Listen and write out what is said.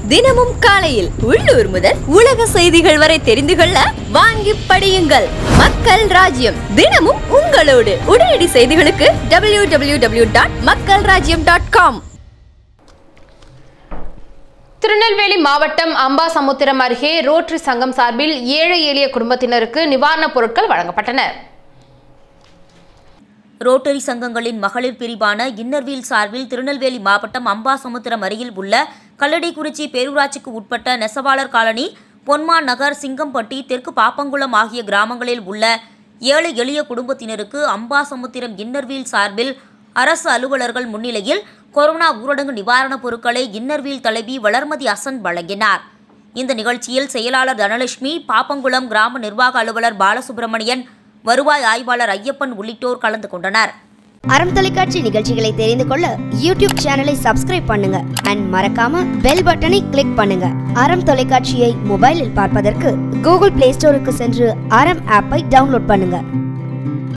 தினமும் காலையில் உள்ளூர் முதல் உலக செய்திகள் வரை தெரிந்து கொள்ள வாங்கி படியுங்கள் மக்கள் ராஜ்யம் தினமும் உங்களோடு உடனடி செய்திகளுக்கு டபிள்யூ டபிள்யூ டபிள்யூ டாட் மக்கள் ராஜ்யம் டாட் காம் திருநெல்வேலி மாவட்டம் அம்பாசமுத்திரம் அருகே ரோட்டரி சங்கம் சார்பில் ஏழை எளிய குடும்பத்தினருக்கு நிவாரணப் பொருட்கள் வழங்கப்பட்டன ரோட்டரி சங்கங்களின் மகளிர் பிரிவான இன்னர்வீல் சார்பில் திருநெல்வேலி மாவட்டம் அம்பாசமுத்திரம் அருகில் உள்ள கல்லடைக்குறிச்சி பேரூராட்சிக்கு உட்பட்ட நெசவாளர் காலனி பொன்மான் நகர் சிங்கம்பட்டி தெற்கு பாப்பங்குளம் ஆகிய கிராமங்களில் உள்ள ஏழை எளிய குடும்பத்தினருக்கு அம்பாசமுத்திரம் இன்னர்வீல் சார்பில் அரசு அலுவலர்கள் முன்னிலையில் கொரோனா ஊரடங்கு நிவாரணப் பொருட்களை இன்னர்வீல் தலைவி வளர்மதி அசன் வழங்கினார் இந்த நிகழ்ச்சியில் செயலாளர் தனலட்சுமி பாப்பங்குளம் கிராம நிர்வாக அலுவலர் பாலசுப்பிரமணியன் வருவாய் ஆய்வாளர் ஐயப்பன் உள்ளிட்டோர் கலந்து கொண்டனர் அறம் தொலைக்காட்சி நிகழ்ச்சிகளை தெரிந்து கொள்ள யூடியூப் சேனலை சப்ஸ்கிரைப் பண்ணுங்க அண்ட் மறக்காம பெல் பட்டனை கிளிக் பண்ணுங்க அறம் தொலைக்காட்சியை மொபைலில் பார்ப்பதற்கு கூகுள் பிளே ஸ்டோருக்கு சென்று அறம் ஆப்பை டவுன்லோட் பண்ணுங்க